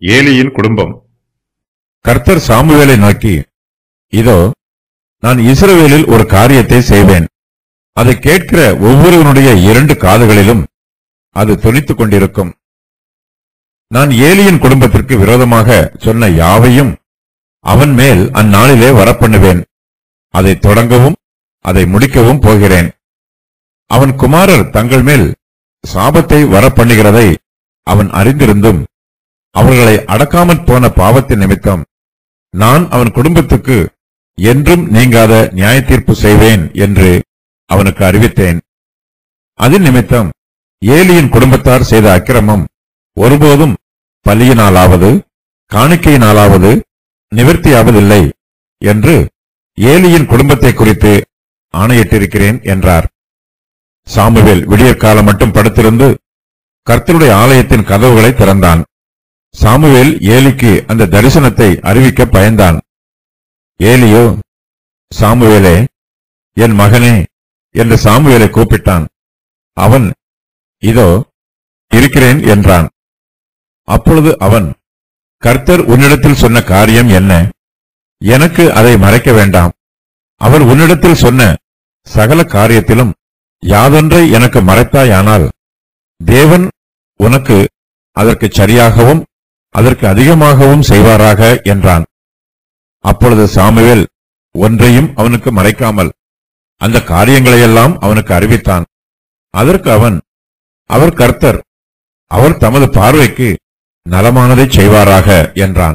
ஏலியின் குடும்பம் கர்த்தர் சாமுவேலை நோக்கி இதோ நான் இஸ்ரவேலில் ஒரு காரியத்தை செய்வேன் அதை கேட்கிற ஒவ்வொருவனுடைய இரண்டு காதுகளிலும் அது தொனித்துக் கொண்டிருக்கும் நான் ஏலியின் குடும்பத்திற்கு விரோதமாக சொன்ன யாவையும் அவன் மேல் அந்நாளிலே வரப்பண்ணுவேன் அதை தொடங்கவும் அதை முடிக்கவும் போகிறேன் அவன் குமாரர் தங்கள் மேல் சாபத்தை வரப்பண்ணுகிறதை அவன் அறிந்திருந்தும் அவர்களை அடக்காமற் போன பாவத்தின் நிமித்தம் நான் அவன் குடும்பத்துக்கு என்றும் நீங்காத நியாய தீர்ப்பு செய்வேன் என்று அவனுக்கு அறிவித்தேன் அதன் நிமித்தம் ஏலியின் குடும்பத்தார் செய்த அக்கிரமம் ஒருபோதும் பலியினாலாவது காணிக்கையினாலாவது நிவர்த்தியாவதில்லை என்று ஏலியின் குடும்பத்தை குறித்து ஆணையிட்டிருக்கிறேன் என்றார் சாமுவேல் விடியற்காலம் மட்டும் படுத்திருந்து கர்த்தருடைய ஆலயத்தின் கதவுகளை திறந்தான் சாமுவேல் ஏலிக்கு அந்த தரிசனத்தை அறிவிக்க பயந்தான் ஏலியோ சாமுவேலே என் மகனே என்று சாமுவேலை கூப்பிட்டான் அவன் இதோ இருக்கிறேன் என்றான் அப்பொழுது அவன் கர்த்தர் உன்னிடத்தில் சொன்ன காரியம் என்ன எனக்கு அதை மறைக்க வேண்டாம் அவர் உன்னிடத்தில் சொன்ன சகல காரியத்திலும் யாதொன்றை எனக்கு மறைத்தாயானால் தேவன் உனக்கு அதற்கு சரியாகவும் அதற்கு அதிகமாகவும் செய்வாராக என்றான் அப்பொழுது சாமுவேல் ஒன்றையும் அவனுக்கு மறைக்காமல் அந்த காரியங்களையெல்லாம் அவனுக்கு அறிவித்தான் அதற்கு அவன் அவர் கர்த்தர் அவர் தமது பார்வைக்கு நலமானதை செய்வாராக என்றான்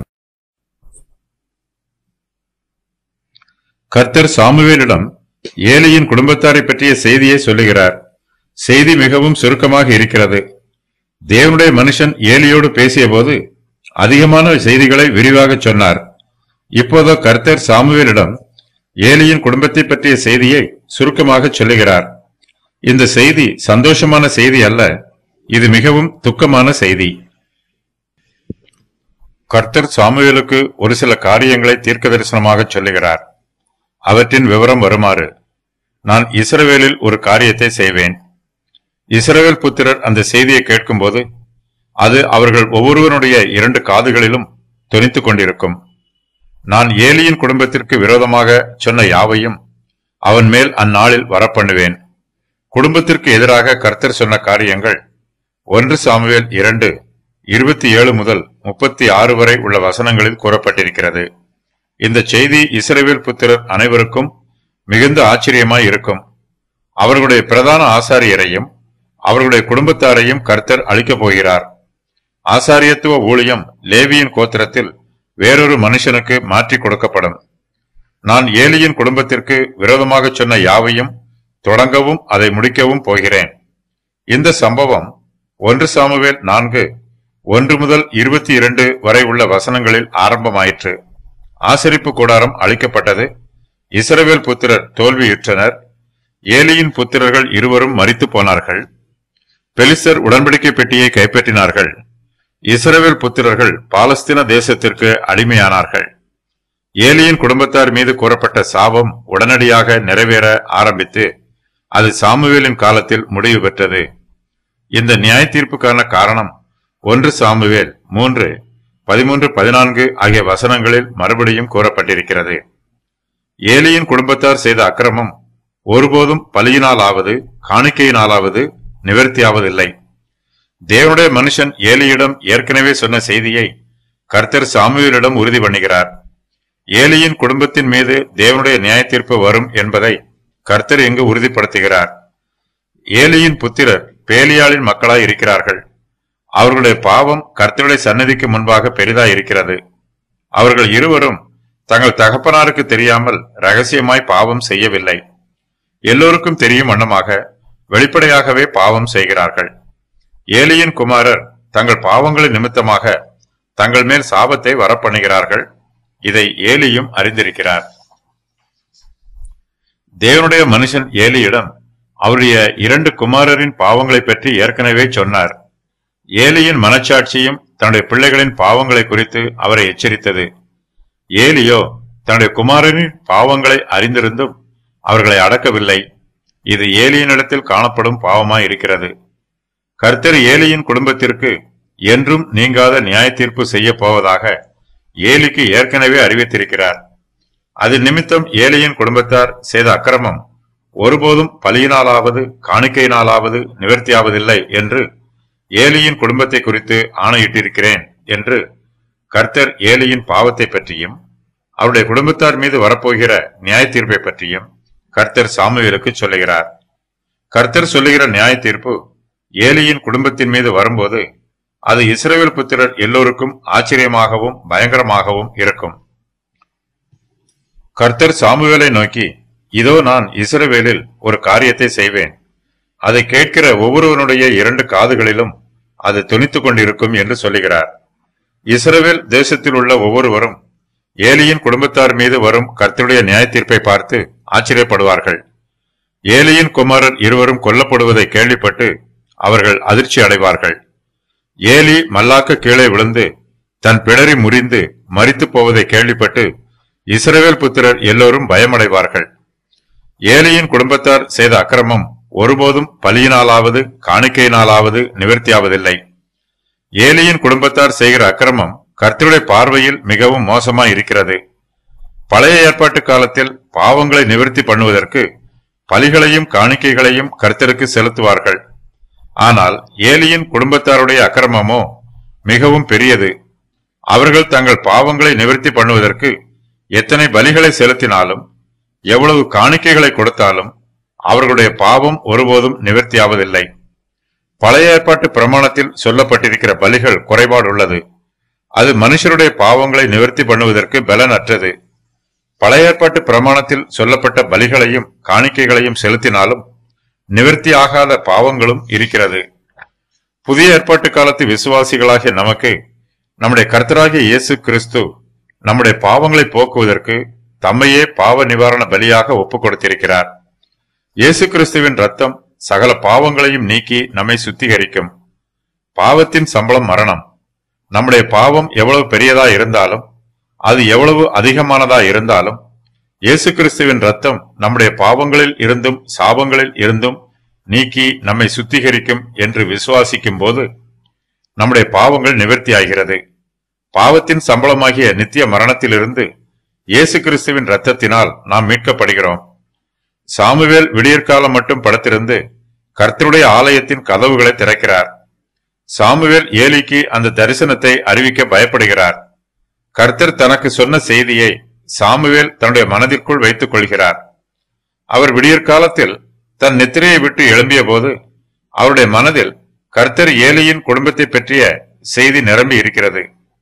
கர்த்தர் சாமுவேலிடம் ஏலியின் குடும்பத்தாரை பற்றிய செய்தியை சொல்லுகிறார் செய்தி மிகவும் சுருக்கமாக இருக்கிறது தேவனுடைய மனுஷன் ஏலியோடு பேசியபோது அதிகமான செய்திகளை விரிவாக சொன்னார் இப்போதோ கர்த்தர் சாமுவேலிடம் ஏலியின் குடும்பத்தை பற்றிய செய்தியை சுருக்கமாக சொல்லுகிறார் இந்த செய்தி சந்தோஷமான செய்தி அல்ல இது மிகவும் துக்கமான செய்தி கர்த்தர் சாமுவேலுக்கு ஒரு சில காரியங்களை தீர்க்க தரிசனமாக சொல்லுகிறார் அவற்றின் விவரம் வருமாறு நான் இஸ்ரவேலில் ஒரு காரியத்தை செய்வேன் இஸ்ரவேல் புத்திரர் அந்த செய்தியை கேட்கும்போது அது அவர்கள் ஒவ்வொருவருடைய இரண்டு காதுகளிலும் தொனித்துக் கொண்டிருக்கும் நான் ஏலியின் குடும்பத்திற்கு விரோதமாக சொன்ன யாவையும் அவன் மேல் அந்நாளில் வரப்பண்ணுவேன் குடும்பத்திற்கு எதிராக கர்த்தர் சொன்ன காரியங்கள் ஒன்று சாமுவேல் இரண்டு இருபத்தி ஏழு முதல் முப்பத்தி ஆறு வரை உள்ள வசனங்களில் கூறப்பட்டிருக்கிறது இந்த செய்தி இஸ்ரவேல் புத்திரர் அனைவருக்கும் மிகுந்த ஆச்சரியமாய் இருக்கும் அவர்களுடைய பிரதான ஆசாரியரையும் அவர்களுடைய குடும்பத்தாரையும் கர்த்தர் அழிக்கப் போகிறார் ஆசாரியத்துவ ஊழியம் லேவியின் கோத்திரத்தில் வேறொரு மனுஷனுக்கு மாற்றி கொடுக்கப்படும் நான் ஏலியின் குடும்பத்திற்கு விரோதமாக சொன்ன யாவையும் தொடங்கவும் அதை முடிக்கவும் போகிறேன் இந்த சம்பவம் ஒன்று சாமுவேல் நான்கு ஒன்று முதல் இருபத்தி இரண்டு வரை உள்ள வசனங்களில் ஆரம்பமாயிற்று ஆசரிப்பு கூடாரம் அழிக்கப்பட்டது இஸ்ரவேல் புத்திரர் தோல்வியுற்றனர் ஏலியின் புத்திரர்கள் இருவரும் மரித்து போனார்கள் பெலிஸ்தர் உடன்படிக்கை பெட்டியை கைப்பற்றினார்கள் இஸ்ரவேல் புத்திரர்கள் பாலஸ்தீன தேசத்திற்கு அடிமையானார்கள் ஏலியின் குடும்பத்தார் மீது கூறப்பட்ட சாபம் உடனடியாக நிறைவேற ஆரம்பித்து அது சாமுவேலின் காலத்தில் முடிவு பெற்றது இந்த நியாய தீர்ப்புக்கான காரணம் ஒன்று சாமுவேல் மூன்று பதிமூன்று பதினான்கு ஆகிய வசனங்களில் மறுபடியும் கூறப்பட்டிருக்கிறது ஏலியின் குடும்பத்தார் செய்த அக்கிரமம் ஒருபோதும் பலியினாலாவது காணிக்கையினாலாவது நிவர்த்தியாவதில்லை தேவனுடைய மனுஷன் ஏலியிடம் ஏற்கனவே சொன்ன செய்தியை கர்த்தர் சாமுவேலிடம் உறுதி பண்ணுகிறார் ஏலியின் குடும்பத்தின் மீது தேவனுடைய நியாய தீர்ப்பு வரும் என்பதை கர்த்தர் இங்கு உறுதிப்படுத்துகிறார் ஏலியின் புத்திரர் பேலியாளின் மக்களாய் இருக்கிறார்கள் அவர்களுடைய பாவம் கர்த்தருடைய சன்னதிக்கு முன்பாக பெரிதாய் இருக்கிறது அவர்கள் இருவரும் தங்கள் தகப்பனாருக்கு தெரியாமல் ரகசியமாய் பாவம் செய்யவில்லை எல்லோருக்கும் தெரியும் வண்ணமாக வெளிப்படையாகவே பாவம் செய்கிறார்கள் ஏலியின் குமாரர் தங்கள் பாவங்களின் நிமித்தமாக தங்கள் மேல் சாபத்தை வரப்பண்ணுகிறார்கள் இதை ஏலியும் அறிந்திருக்கிறார் தேவனுடைய மனுஷன் ஏலியிடம் அவருடைய இரண்டு குமாரரின் பாவங்களை பற்றி ஏற்கனவே சொன்னார் ஏலியின் மனச்சாட்சியும் தன்னுடைய பிள்ளைகளின் பாவங்களை குறித்து அவரை எச்சரித்தது ஏலியோ தன்னுடைய குமாரனின் பாவங்களை அறிந்திருந்தும் அவர்களை அடக்கவில்லை இது ஏலியனிடத்தில் காணப்படும் பாவமாய் இருக்கிறது கர்த்தர் ஏலியின் குடும்பத்திற்கு என்றும் நீங்காத நியாய தீர்ப்பு செய்ய போவதாக ஏலிக்கு ஏற்கனவே அறிவித்திருக்கிறார் அது நிமித்தம் ஏலியின் குடும்பத்தார் செய்த அக்கிரமம் ஒருபோதும் பலியினாலாவது காணிக்கையினாலாவது நிவர்த்தியாவதில்லை என்று ஏலியின் குடும்பத்தை குறித்து ஆணையிட்டிருக்கிறேன் என்று கர்த்தர் ஏலியின் பாவத்தை பற்றியும் அவருடைய குடும்பத்தார் மீது வரப்போகிற நியாய தீர்ப்பை பற்றியும் கர்த்தர் சாமுவேலுக்கு சொல்லுகிறார் கர்த்தர் சொல்லுகிற நியாய தீர்ப்பு ஏலியின் குடும்பத்தின் மீது வரும்போது அது இஸ்ரவேல் புத்திரர் எல்லோருக்கும் ஆச்சரியமாகவும் பயங்கரமாகவும் இருக்கும் கர்த்தர் சாமுவேலை நோக்கி இதோ நான் இஸ்ரவேலில் ஒரு காரியத்தை செய்வேன் அதை கேட்கிற ஒவ்வொருவனுடைய இரண்டு காதுகளிலும் அது துணித்துக் கொண்டிருக்கும் என்று சொல்லுகிறார் இஸ்ரவேல் தேசத்தில் உள்ள ஒவ்வொருவரும் ஏலியின் குடும்பத்தார் மீது வரும் கர்த்தருடைய நியாய தீர்ப்பை பார்த்து ஆச்சரியப்படுவார்கள் ஏலியின் குமாரர் இருவரும் கொல்லப்படுவதை கேள்விப்பட்டு அவர்கள் அதிர்ச்சி அடைவார்கள் ஏலி மல்லாக்க கீழே விழுந்து தன் பிடரி முறிந்து மரித்து போவதை கேள்விப்பட்டு இஸ்ரவேல் புத்திரர் எல்லோரும் பயமடைவார்கள் ஏலியின் குடும்பத்தார் செய்த அக்கிரமம் ஒருபோதும் பலியினாலாவது காணிக்கையினாலாவது நிவர்த்தியாவதில்லை ஏலியின் குடும்பத்தார் செய்கிற அக்கிரமம் கர்த்தருடைய பார்வையில் மிகவும் மோசமாய் இருக்கிறது பழைய ஏற்பாட்டு காலத்தில் பாவங்களை நிவர்த்தி பண்ணுவதற்கு பலிகளையும் காணிக்கைகளையும் கர்த்தருக்கு செலுத்துவார்கள் ஆனால் ஏலியின் குடும்பத்தாருடைய அக்கிரமமோ மிகவும் பெரியது அவர்கள் தங்கள் பாவங்களை நிவர்த்தி பண்ணுவதற்கு எத்தனை பலிகளை செலுத்தினாலும் எவ்வளவு காணிக்கைகளை கொடுத்தாலும் அவர்களுடைய பாவம் ஒருபோதும் நிவர்த்தியாவதில்லை பழைய ஏற்பாட்டு பிரமாணத்தில் சொல்லப்பட்டிருக்கிற பலிகள் குறைபாடு உள்ளது அது மனுஷருடைய பாவங்களை நிவர்த்தி பண்ணுவதற்கு பலனற்றது பழைய ஏற்பாட்டு பிரமாணத்தில் சொல்லப்பட்ட பலிகளையும் காணிக்கைகளையும் செலுத்தினாலும் நிவர்த்தி ஆகாத பாவங்களும் இருக்கிறது புதிய ஏற்பாட்டு காலத்து விசுவாசிகளாகிய நமக்கு நம்முடைய கர்த்தராகிய இயேசு கிறிஸ்து நம்முடைய பாவங்களை போக்குவதற்கு தம்மையே பாவ நிவாரண பலியாக ஒப்புக் கொடுத்திருக்கிறார் இயேசு கிறிஸ்துவின் ரத்தம் சகல பாவங்களையும் நீக்கி நம்மை சுத்திகரிக்கும் பாவத்தின் சம்பளம் மரணம் நம்முடைய பாவம் எவ்வளவு பெரியதா இருந்தாலும் அது எவ்வளவு அதிகமானதா இருந்தாலும் இயேசு கிறிஸ்துவின் ரத்தம் நம்முடைய பாவங்களில் இருந்தும் சாபங்களில் இருந்தும் நீக்கி நம்மை சுத்திகரிக்கும் என்று விசுவாசிக்கும் போது நம்முடைய பாவங்கள் நிவர்த்தியாகிறது பாவத்தின் சம்பளமாகிய நித்திய மரணத்திலிருந்து இயேசு கிறிஸ்துவின் ரத்தத்தினால் நாம் மீட்கப்படுகிறோம் சாமுவேல் விடியற்காலம் மட்டும் படுத்திருந்து கர்த்தருடைய ஆலயத்தின் கதவுகளை திறக்கிறார் சாமுவேல் ஏலிக்கு அந்த தரிசனத்தை அறிவிக்க பயப்படுகிறார் கர்த்தர் தனக்கு சொன்ன செய்தியை சாமுவேல் தன்னுடைய மனதிற்குள் வைத்துக் கொள்கிறார் அவர் விடியற்காலத்தில் தன் நித்திரையை விட்டு எழும்பிய போது அவருடைய மனதில் கர்த்தர் ஏலியின் குடும்பத்தை பற்றிய செய்தி நிரம்பி இருக்கிறது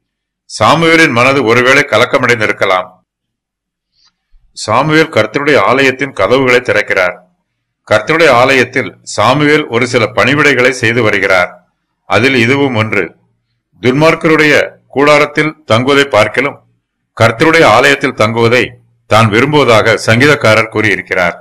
சாமுவேலின் மனது ஒருவேளை கலக்கமடைந்திருக்கலாம் சாமுவேல் கர்த்தருடைய ஆலயத்தின் கதவுகளை திறக்கிறார் கர்த்தருடைய ஆலயத்தில் சாமுவேல் ஒரு சில பணிவிடைகளை செய்து வருகிறார் அதில் இதுவும் ஒன்று துன்மார்க்கருடைய கூடாரத்தில் தங்குவதை பார்க்கிலும் கர்த்தருடைய ஆலயத்தில் தங்குவதை தான் விரும்புவதாக சங்கீதக்காரர் கூறியிருக்கிறார்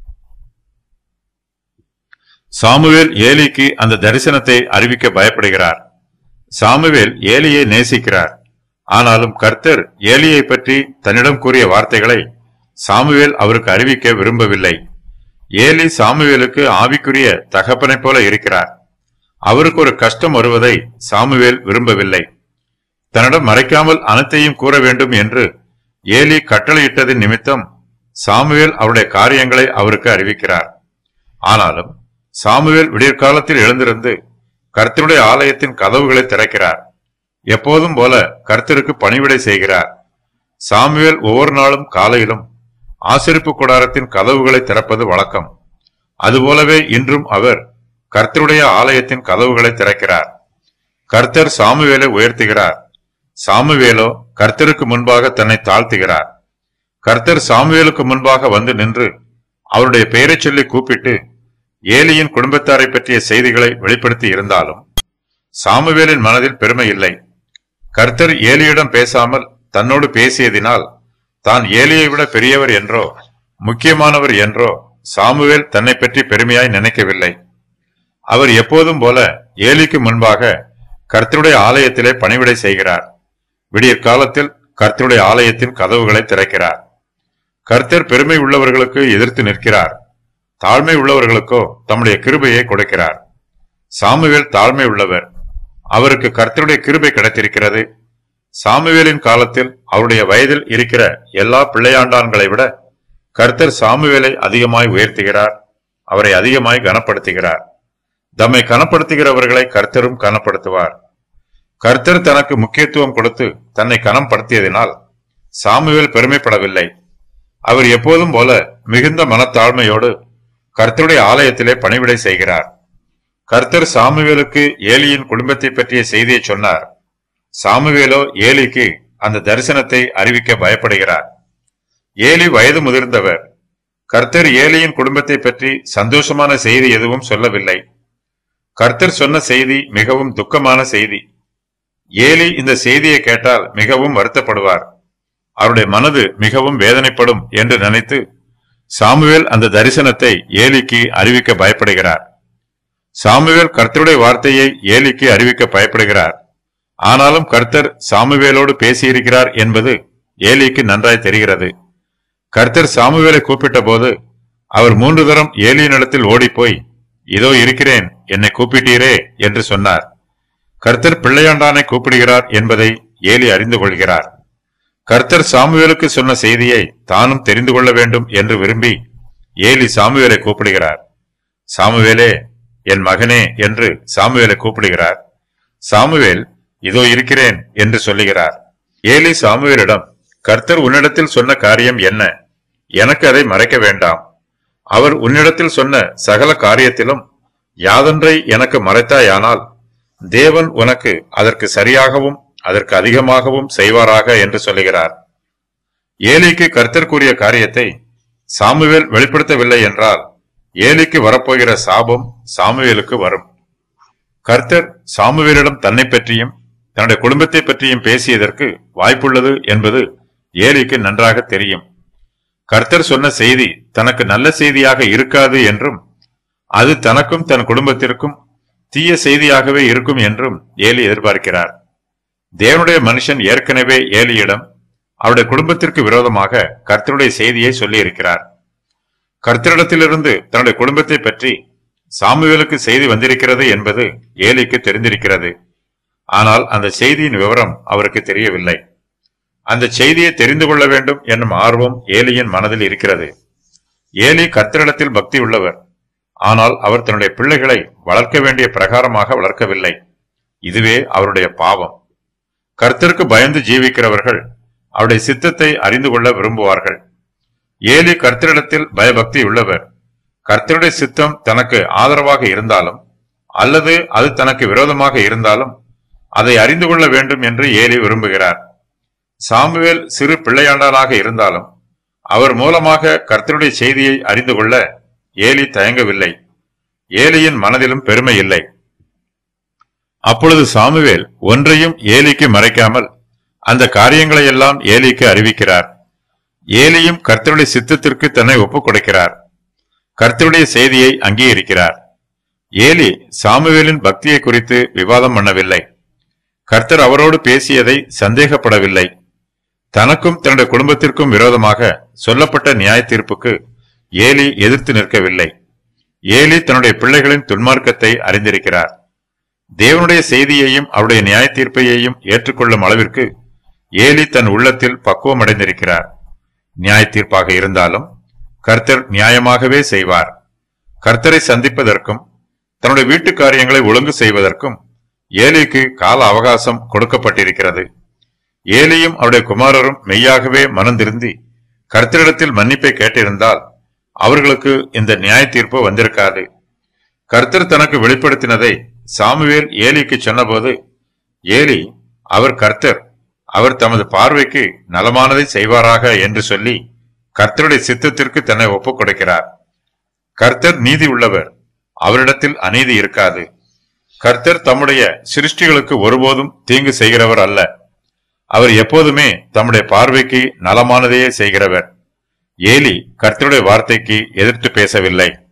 சாமுவேல் ஏலிக்கு அந்த தரிசனத்தை அறிவிக்க பயப்படுகிறார் சாமுவேல் ஏலியை நேசிக்கிறார் ஆனாலும் கர்த்தர் ஏலியை பற்றி தன்னிடம் கூறிய வார்த்தைகளை சாமுவேல் அவருக்கு அறிவிக்க விரும்பவில்லை ஏலி சாமுவேலுக்கு ஆவிக்குரிய தகப்பனைப் போல இருக்கிறார் அவருக்கு ஒரு கஷ்டம் வருவதை சாமுவேல் விரும்பவில்லை தன்னிடம் மறைக்காமல் அனைத்தையும் கூற வேண்டும் என்று ஏலி கட்டளையிட்டதின் நிமித்தம் சாமுவேல் அவருடைய காரியங்களை அவருக்கு அறிவிக்கிறார் ஆனாலும் சாமுவேல் விடியற்காலத்தில் எழுந்திருந்து கர்த்தருடைய ஆலயத்தின் கதவுகளை திறக்கிறார் எப்போதும் போல கர்த்தருக்கு பணிவிடை செய்கிறார் சாமுவேல் ஒவ்வொரு நாளும் காலையிலும் ஆசிரிப்பு கூடாரத்தின் கதவுகளை திறப்பது வழக்கம் அதுபோலவே இன்றும் அவர் கர்த்தருடைய ஆலயத்தின் கதவுகளை திறக்கிறார் கர்த்தர் சாமுவேலை உயர்த்துகிறார் சாமுவேலோ கர்த்தருக்கு முன்பாக தன்னை தாழ்த்துகிறார் கர்த்தர் சாமுவேலுக்கு முன்பாக வந்து நின்று அவருடைய பெயரைச் சொல்லி கூப்பிட்டு ஏலியின் குடும்பத்தாரை பற்றிய செய்திகளை வெளிப்படுத்தி இருந்தாலும் சாமுவேலின் மனதில் பெருமை இல்லை கர்த்தர் ஏலியிடம் பேசாமல் தன்னோடு பேசியதினால் தான் ஏலியை விட பெரியவர் என்றோ முக்கியமானவர் என்றோ சாமுவேல் தன்னை பற்றி பெருமையாய் நினைக்கவில்லை அவர் எப்போதும் போல ஏலிக்கு முன்பாக கர்த்தருடைய ஆலயத்திலே பணிவிடை செய்கிறார் விடியற் காலத்தில் கர்த்தருடைய ஆலயத்தின் கதவுகளை திறக்கிறார் கர்த்தர் பெருமை உள்ளவர்களுக்கு எதிர்த்து நிற்கிறார் தாழ்மை உள்ளவர்களுக்கோ தம்முடைய கிருபையை கொடுக்கிறார் சாமுவேல் தாழ்மை உள்ளவர் அவருக்கு கர்த்தருடைய கிருபை கிடைத்திருக்கிறது சாமுவேலின் காலத்தில் அவருடைய வயதில் இருக்கிற எல்லா பிள்ளையாண்டான்களை விட கர்த்தர் சாமுவேலை அதிகமாய் உயர்த்துகிறார் அவரை அதிகமாய் கனப்படுத்துகிறார் தம்மை கனப்படுத்துகிறவர்களை கர்த்தரும் கனப்படுத்துவார் கர்த்தர் தனக்கு முக்கியத்துவம் கொடுத்து தன்னை கனப்படுத்தியதினால் சாமுவேல் பெருமைப்படவில்லை அவர் எப்போதும் போல மிகுந்த மனத்தாழ்மையோடு கர்த்தருடைய ஆலயத்திலே பணிவிடை செய்கிறார் கர்த்தர் சாமுவேலுக்கு ஏலியின் குடும்பத்தை பற்றிய செய்தியை சொன்னார் சாமுவேலோ ஏலிக்கு அந்த தரிசனத்தை அறிவிக்க பயப்படுகிறார் ஏலி வயது முதிர்ந்தவர் கர்த்தர் ஏலியின் குடும்பத்தை பற்றி சந்தோஷமான செய்தி எதுவும் சொல்லவில்லை கர்த்தர் சொன்ன செய்தி மிகவும் துக்கமான செய்தி ஏலி இந்த செய்தியை கேட்டால் மிகவும் வருத்தப்படுவார் அவருடைய மனது மிகவும் வேதனைப்படும் என்று நினைத்து சாமுவேல் அந்த தரிசனத்தை ஏலிக்கு அறிவிக்க பயப்படுகிறார் சாமுவேல் கர்த்தருடைய வார்த்தையை ஏலிக்கு அறிவிக்க பயப்படுகிறார் ஆனாலும் கர்த்தர் சாமுவேலோடு பேசியிருக்கிறார் என்பது ஏலிக்கு நன்றாய் தெரிகிறது கர்த்தர் சாமுவேலை கூப்பிட்ட போது அவர் மூன்று தரம் ஏலியினிடத்தில் ஓடிப்போய் இதோ இருக்கிறேன் என்னை கூப்பிட்டீரே என்று சொன்னார் கர்த்தர் பிள்ளையாண்டானை கூப்பிடுகிறார் என்பதை ஏலி அறிந்து கொள்கிறார் கர்த்தர் சாமுவேலுக்கு சொன்ன செய்தியை தானும் தெரிந்து கொள்ள வேண்டும் என்று விரும்பி ஏலி சாமுவேலை கூப்பிடுகிறார் சாமுவேலே என் மகனே என்று சாமுவேலை கூப்பிடுகிறார் சாமுவேல் இதோ இருக்கிறேன் என்று சொல்லுகிறார் ஏலி சாமுவேலிடம் கர்த்தர் உன்னிடத்தில் சொன்ன காரியம் என்ன எனக்கு அதை மறைக்க வேண்டாம் அவர் உன்னிடத்தில் சொன்ன சகல காரியத்திலும் யாதொன்றை எனக்கு மறைத்தாயானால் தேவன் உனக்கு அதற்கு சரியாகவும் அதற்கு அதிகமாகவும் செய்வாராக என்று சொல்லுகிறார் ஏலிக்கு கர்த்தர் கூறிய காரியத்தை சாமுவேல் வெளிப்படுத்தவில்லை என்றால் ஏலிக்கு வரப்போகிற சாபம் சாமுவேலுக்கு வரும் கர்த்தர் சாமுவேலிடம் தன்னை பற்றியும் தன்னுடைய குடும்பத்தை பற்றியும் பேசியதற்கு வாய்ப்புள்ளது என்பது ஏலிக்கு நன்றாக தெரியும் கர்த்தர் சொன்ன செய்தி தனக்கு நல்ல செய்தியாக இருக்காது என்றும் அது தனக்கும் தன் குடும்பத்திற்கும் தீய செய்தியாகவே இருக்கும் என்றும் ஏலி எதிர்பார்க்கிறார் தேவனுடைய மனுஷன் ஏற்கனவே ஏலியிடம் அவருடைய குடும்பத்திற்கு விரோதமாக கர்த்தருடைய செய்தியை சொல்லியிருக்கிறார் கர்த்தரிடத்திலிருந்து தன்னுடைய குடும்பத்தை பற்றி சாமுவேலுக்கு செய்தி வந்திருக்கிறது என்பது ஏலிக்கு தெரிந்திருக்கிறது ஆனால் அந்த செய்தியின் விவரம் அவருக்கு தெரியவில்லை அந்த செய்தியை தெரிந்து கொள்ள வேண்டும் என்னும் ஆர்வம் ஏலியின் மனதில் இருக்கிறது ஏலி கர்த்தரிடத்தில் பக்தி உள்ளவர் ஆனால் அவர் தன்னுடைய பிள்ளைகளை வளர்க்க வேண்டிய பிரகாரமாக வளர்க்கவில்லை இதுவே அவருடைய பாவம் கர்த்தருக்கு பயந்து ஜீவிக்கிறவர்கள் அவருடைய சித்தத்தை அறிந்து கொள்ள விரும்புவார்கள் ஏலி கர்த்தரிடத்தில் பயபக்தி உள்ளவர் கர்த்தருடைய சித்தம் தனக்கு ஆதரவாக இருந்தாலும் அல்லது அது தனக்கு விரோதமாக இருந்தாலும் அதை அறிந்து கொள்ள வேண்டும் என்று ஏலி விரும்புகிறார் சாமுவேல் சிறு பிள்ளையாண்டானாக இருந்தாலும் அவர் மூலமாக கர்த்தருடைய செய்தியை அறிந்து கொள்ள ஏலி தயங்கவில்லை ஏலியின் மனதிலும் பெருமை இல்லை அப்பொழுது சாமுவேல் ஒன்றையும் ஏலிக்கு மறைக்காமல் அந்த காரியங்களை எல்லாம் ஏலிக்கு அறிவிக்கிறார் ஏலியும் கர்த்தருடைய சித்தத்திற்கு தன்னை ஒப்புக் கொடுக்கிறார் கர்த்தருடைய செய்தியை அங்கீகரிக்கிறார் ஏலி சாமுவேலின் பக்தியை குறித்து விவாதம் பண்ணவில்லை கர்த்தர் அவரோடு பேசியதை சந்தேகப்படவில்லை தனக்கும் தன்னுடைய குடும்பத்திற்கும் விரோதமாக சொல்லப்பட்ட நியாய தீர்ப்புக்கு ஏலி எதிர்த்து நிற்கவில்லை ஏலி தன்னுடைய பிள்ளைகளின் துன்மார்க்கத்தை அறிந்திருக்கிறார் தேவனுடைய செய்தியையும் அவருடைய நியாய தீர்ப்பையையும் ஏற்றுக்கொள்ளும் அளவிற்கு ஏலி தன் உள்ளத்தில் பக்குவம் அடைந்திருக்கிறார் நியாய தீர்ப்பாக இருந்தாலும் கர்த்தர் நியாயமாகவே செய்வார் கர்த்தரை சந்திப்பதற்கும் தன்னுடைய வீட்டு காரியங்களை ஒழுங்கு செய்வதற்கும் ஏலிக்கு கால அவகாசம் கொடுக்கப்பட்டிருக்கிறது ஏலியும் அவருடைய குமாரரும் மெய்யாகவே மனம் திருந்தி கர்த்தரிடத்தில் மன்னிப்பை கேட்டிருந்தால் அவர்களுக்கு இந்த நியாய தீர்ப்பு வந்திருக்காது கர்த்தர் தனக்கு வெளிப்படுத்தினதை சாமுவேல் ஏலிக்கு சொன்னபோது ஏலி அவர் கர்த்தர் அவர் தமது பார்வைக்கு நலமானதை செய்வாராக என்று சொல்லி கர்த்தருடைய சித்தத்திற்கு தன்னை ஒப்புக் கொடுக்கிறார் கர்த்தர் நீதி உள்ளவர் அவரிடத்தில் அநீதி இருக்காது கர்த்தர் தம்முடைய சிருஷ்டிகளுக்கு ஒருபோதும் தீங்கு செய்கிறவர் அல்ல அவர் எப்போதுமே தம்முடைய பார்வைக்கு நலமானதையே செய்கிறவர் ஏலி கர்த்தருடைய வார்த்தைக்கு எதிர்த்து பேசவில்லை